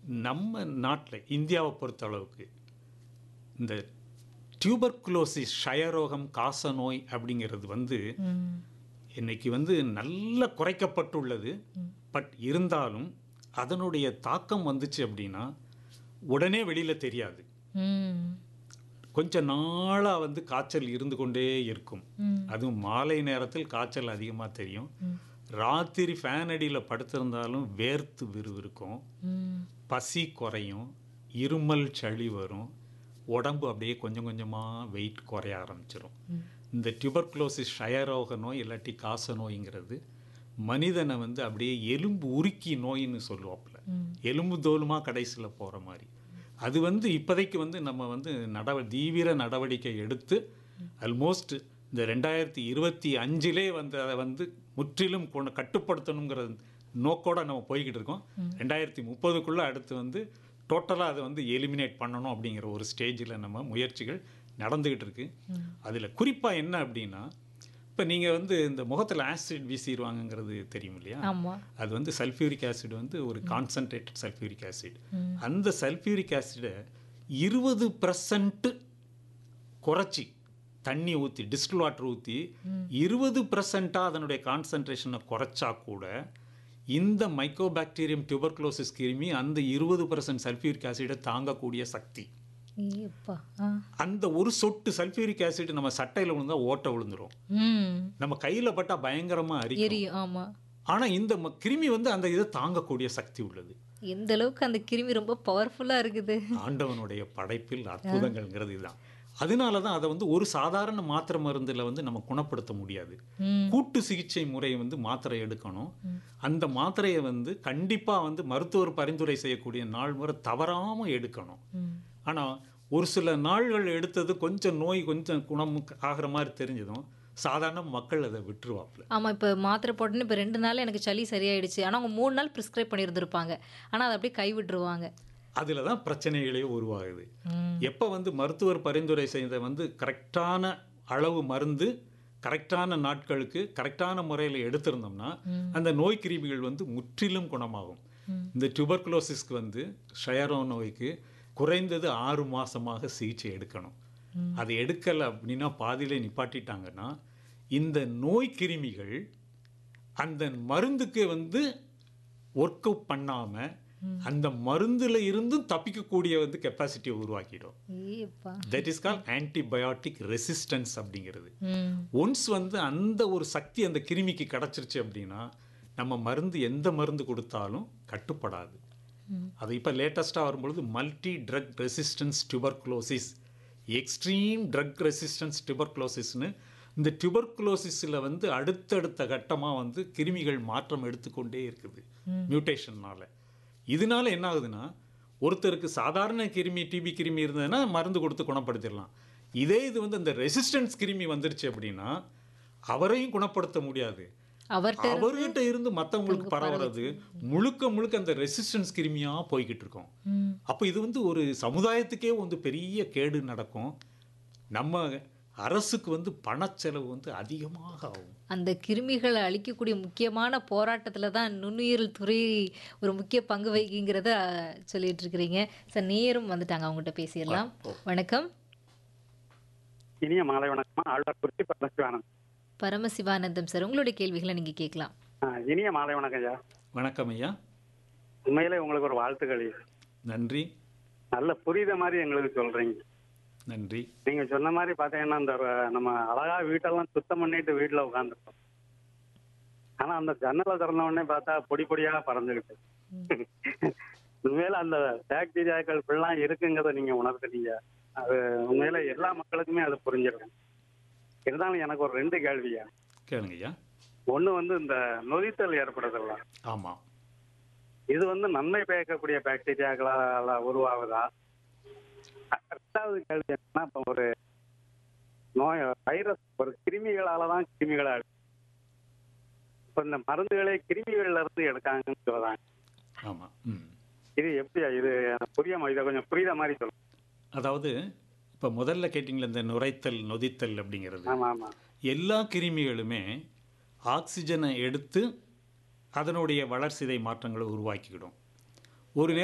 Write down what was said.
நம்ம நாட்டில் இந்தியாவை பொறுத்த அளவுக்கு இந்த டியூபர்குலோசிஸ் ஷயரோகம் காசநோய் அப்படிங்கிறது வந்து ம் இன்னைக்கு வந்து நல்ல குறைக்கப்பட்டுள்ளது பட் இருந்தாலும் அதனுடைய தாக்கம் வந்துச்சு அப்படின்னா உடனே வெளியில் தெரியாது ம் கொஞ்ச நாளாக வந்து காய்ச்சல் இருந்து கொண்டே இருக்கும் ம். அதுவும் மாலை நேரத்தில் காய்ச்சல் அதிகமாக தெரியும் ம். ராத்திரி ஃபேன் அடியில் படுத்திருந்தாலும் வேர்த்து விறுவிறுக்கும் ம் பசி குறையும் இருமல் சளி வரும் உடம்பு அப்படியே கொஞ்சம் கொஞ்சமாக வெயிட் குறைய ஆரம்பிச்சிடும் இந்த டியூபர்குலோசிஸ் ஷயரோக நோய் இல்லாட்டி காச நோய்ங்கிறது மனிதனை வந்து அப்படியே எலும்பு உருக்கி நோயின்னு சொல்லுவாப்புல எலும்பு தோலுமா கடைசியில் போகிற மாதிரி அது வந்து இப்போதைக்கு வந்து நம்ம வந்து நடவ தீவிர நடவடிக்கை எடுத்து ஆல்மோஸ்ட் இந்த ரெண்டாயிரத்தி இருபத்தி அஞ்சிலே வந்து அதை வந்து முற்றிலும் கொண்டு கட்டுப்படுத்தணுங்கிற நோக்கோட நம்ம போய்கிட்டு இருக்கோம் ரெண்டாயிரத்தி முப்பதுக்குள்ளே அடுத்து வந்து டோட்டலாக அதை வந்து எலிமினேட் பண்ணணும் அப்படிங்கிற ஒரு ஸ்டேஜில் நம்ம முயற்சிகள் நடந்துக்கிட்டு இருக்கு அதில் குறிப்பாக என்ன அப்படின்னா இப்போ நீங்கள் வந்து இந்த முகத்தில் ஆசிட் வீசிடுவாங்கங்கிறது தெரியும் இல்லையா ஆமா அது வந்து சல்ஃபியூரிக் ஆசிட் வந்து ஒரு கான்சன்ட்ரேட்டட் சல்ஃபியூரிக் ஆசிட் அந்த சல்ஃபியூரிக் ஆசிடை இருபது பர்சன்ட் குறைச்சி தண்ணி ஊற்றி டிஸ்டில் வாட்டர் ஊற்றி இருபது பர்சண்ட்டாக அதனுடைய கான்சன்ட்ரேஷனை குறைச்சா கூட இந்த மைக்கோபாக்டீரியம் டியூபர்குலோசிஸ் கிருமி அந்த இருபது பர்சன்ட் சல்ஃபியூரிக் ஆசிடை தாங்கக்கூடிய சக்தி ஏப்பா ஆ அந்த ஒரு சொட்டு சல்ஃபியூரிக் ஆசிட் நம்ம சட்டையில் விழுந்தா ஓட்டை விழுந்துரும் ம் நம்ம கையில் பட்டா பயங்கரமாக அரிக்கும் எரியும் ஆமா ஆனால் இந்த ம- கிருமி வந்து அந்த இதை தாங்கக்கூடிய சக்தி உள்ளது எந்த அளவுக்கு அந்த கிருமி ரொம்ப பவர்ஃபுல்லா இருக்குது ஆண்டவனுடைய படைப்பில் அற்புதங்கள்ங்கிறது இதுதான் அதனால தான் அதை வந்து ஒரு சாதாரண மாத்திரை மருந்தில் வந்து நம்ம குணப்படுத்த முடியாது ம் கூட்டு சிகிச்சை முறை வந்து மாத்திரை எடுக்கணும் அந்த மாத்திரையை வந்து கண்டிப்பாக வந்து மருத்துவர் பரிந்துரை செய்யக்கூடிய நாள் முறை தவறாமல் எடுக்கணும் ம் ஆனால் ஒரு சில நாள்கள் எடுத்தது கொஞ்சம் நோய் கொஞ்சம் குணம் ஆகிற மாதிரி தெரிஞ்சதும் சாதாரண மக்கள் அதை விட்டுருவாப்புல ஆமா இப்போ மாத்திரை போட்டோன்னு இப்போ ரெண்டு நாள் எனக்கு சளி சரியாயிடுச்சு ஆனா அவங்க மூணு நாள் ப்ரிஸ்கிரைப் பண்ணியிருந்திருப்பாங்க ஆனா அதை அப்படியே கை விட்டுருவாங்க அதில் தான் பிரச்சனைகளே உருவாகுது ம் எப்போ வந்து மருத்துவர் பரிந்துரை செய்த வந்து கரெக்டான அளவு மருந்து கரெக்டான நாட்களுக்கு கரெக்டான முறையில் எடுத்திருந்தோம்னா அந்த நோய் கிருமிகள் வந்து முற்றிலும் குணமாகும் இந்த டியூபர்குலோசிஸ்க்கு வந்து ஷயரோ நோய்க்கு குறைந்தது ஆறு மாசமாக சிகிச்சை எடுக்கணும் அது எடுக்கலை அப்படின்னா பாதியிலே நிப்பாட்டிட்டாங்கன்னா இந்த நோய் கிருமிகள் அந்த மருந்துக்கு வந்து ஒர்க் அவுட் பண்ணாமல் அந்த மருந்துல இருந்தும் தப்பிக்கக்கூடிய வந்து கெப்பாசிட்டியை உருவாக்கிடும் ஏப்பா that is call antibiotic resistance அப்படிங்கிறது ம் ஒன்ஸ் வந்து அந்த ஒரு சக்தி அந்த கிருமிக்கு கிடச்சிருச்சு அப்படின்னா நம்ம மருந்து எந்த மருந்து கொடுத்தாலும் கட்டுப்படாது அது இப்போ லேட்டஸ்ட்டாக வரும்பொழுது multi drug resistance tuberculosis extreme drug resistance டியூபர்குலோசிஸ்னு இந்த டியூபர்குலோசிஸில் வந்து அடுத்தடுத்த கட்டமாக வந்து கிருமிகள் மாற்றம் எடுத்துக்கொண்டே இருக்குது மியூட்டேஷன்னால இதனால என்ன ஆகுதுன்னா ஒருத்தருக்கு சாதாரண கிருமி டிபி கிருமி இருந்ததுன்னா மருந்து கொடுத்து குணப்படுத்திடலாம் இதே இது வந்து இந்த ரெசிஸ்டன்ஸ் கிருமி வந்துருச்சு அப்படின்னா அவரையும் குணப்படுத்த முடியாது அவர்கிட்ட அவர்கிட்ட இருந்து மற்றவங்களுக்கு பரவுறது முழுக்க முழுக்க அந்த ரெசிஸ்டன்ஸ் கிருமியா போய்கிட்டு இருக்கோம் ம் அப்போ இது வந்து ஒரு சமுதாயத்துக்கே வந்து பெரிய கேடு நடக்கும் நம்ம அரசுக்கு வந்து பணச்செலவு வந்து அதிகமாக ஆகும் அந்த கிருமிகளை அழிக்கக்கூடிய முக்கியமான போராட்டத்தில் தான் நுண்ணுயிரியல் துறை ஒரு முக்கிய பங்கு வகிங்கிறத அஹ், சொல்லிட்டு இருக்கிறீங்க சார் நேரும் வந்துட்டாங்க அவங்ககிட்ட பேசிடலாம் வணக்கம் இனிய மாலை வணக்கம் ஆழ்வார் குறிச்சி பரமசிவானந்த் பரமசிவானந்தம் சார் உங்களுடைய கேள்விகளை நீங்க கேட்கலாம் ஆ, இனிய மாலை வணக்கம் ஐயா வணக்கம் ஐயா உண்மையிலே உங்களுக்கு ஒரு வாழ்த்துக்கள் ஐயா. நன்றி நல்ல புரியுத மாதிரி எங்களுக்கு சொல்றீங்க நன்றி நீங்க சொன்ன மாதிரி பாத்தீங்கன்னா இந்த ர- நம்ம அழகா வீட்டெல்லாம் சுத்தம் பண்ணிட்டு வீட்டுல உட்காந்துருக்கோம் ஆனா அந்த ஜன்னலை திறந்த உடனே பார்த்தா பொடி பொடியா பறந்துகிட்டு உண்மையில அந்த பாக்டீரியாக்கள் இப்படிலாம் இருக்குங்கிறத நீங்க உணர்த்துட்டீங்க அது உண்மையில எல்லா மக்களுக்குமே அது புரிஞ்சிருக்கும் இருந்தாலும் எனக்கு ஒரு ரெண்டு கேள்வியா கேளுங்க ஐயா ஒண்ணு வந்து இந்த நொதித்தல் ஏற்படுறதுல ஆமாம் இது வந்து நன்மை பயக்கக்கூடிய பாக்டீரியாக்களால உருவாகுதா ரெண்டாவது கேள்வி என்னன்னா இப்ப ஒரு நோய் வைரஸ் ஒரு கிருமிகளால தான் கிருமிகளை அழி- இப்ப இந்த மருந்துகளை கிருமிகள்ல இருந்து எடுக்காங்கன்னு சொல்றாங்க ஆமாம் ம் இது எப்படியா இது எனக்கு புரியாம இதை கொஞ்சம் புரியுத மாதிரி சொல்லுங்க அதாவது இப்போ முதல்ல கேட்டிங்களே இந்த நுரைத்தல் நொதித்தல் அப்படிங்கிறது ஆமா ஆமா எல்லா கிருமிகளுமே ஆக்சிஜனை எடுத்து அதனுடைய வளர்சிதை மாற்றங்களை உருவாக்கிக்கிடும் ஒரு